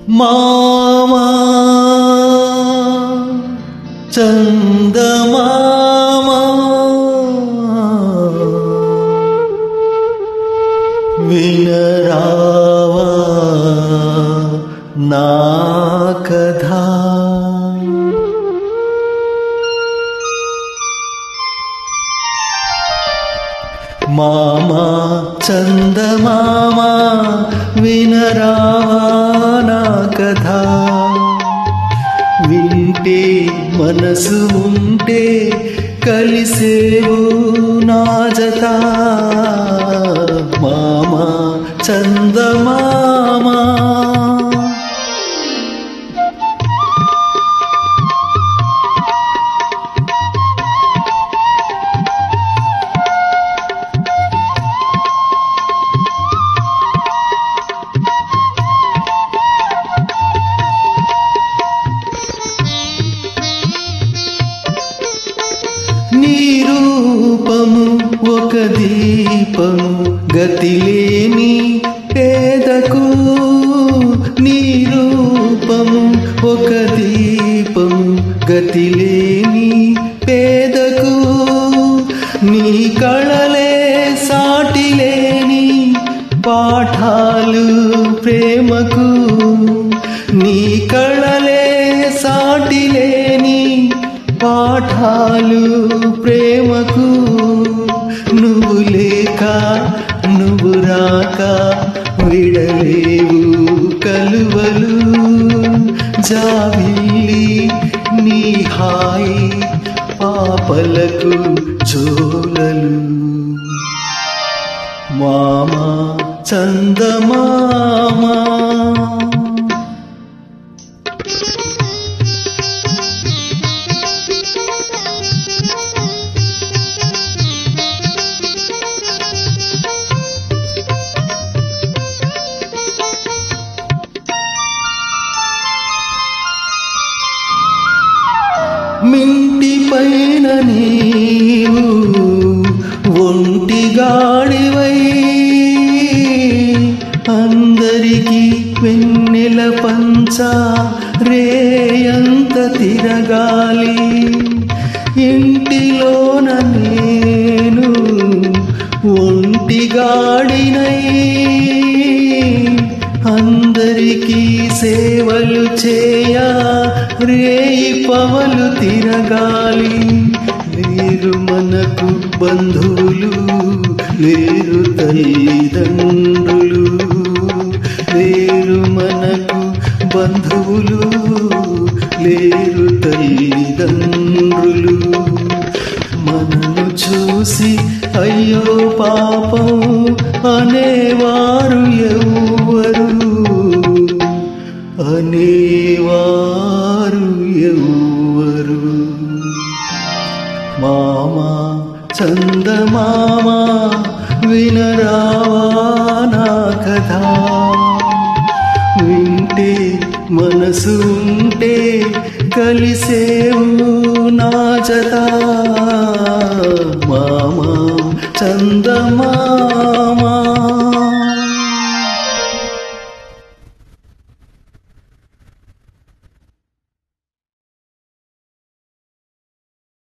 మామా చందమామా వినరావా నా కథా మామా చందమామా వినరావా నా కథా వింటే మనసు ఉంటే కలిసేవు నా జత మామా చందమామా నీ రూపము ఒక దీపము గతిలేని పేదకు నీ రూపము ఒక దీపము గతిలేని పేదకు నీ కళలే సాటిలేని పాఠాలు ప్రేమకు నీ కళలే సాటిలేని పాఠాలు ప్రేమకు నువ్వు లేక నువ్వు రాక విడలేవు కలువలు జావిల్లి నీ హాయి పాపలకు చోలలు మామా చందమామా మింటి పైన నీవు ఒంటి గాడివై అందరికీ వెన్నెల పంచ రేయంత తిరగాలి ఇంటిలోన నేను ఒంటి గాడినై అందరికీ సేవలు చేయ రేయి పవలు తిరగాలి లేరు మనకు బంధువులు లేరు తల్లిదండ్రులు లేరు మనకు బంధువులు లేరు తల్లిదండ్రులు మనను చూసి అయ్యో పాపం అనేవారు ఎవ్వరు అనేవారు ఎవ్వరు మామా చందమామా వినరావా నా కథ వింటే మనసు ఉంటే కలిసేవు నా జత మామా చందమామా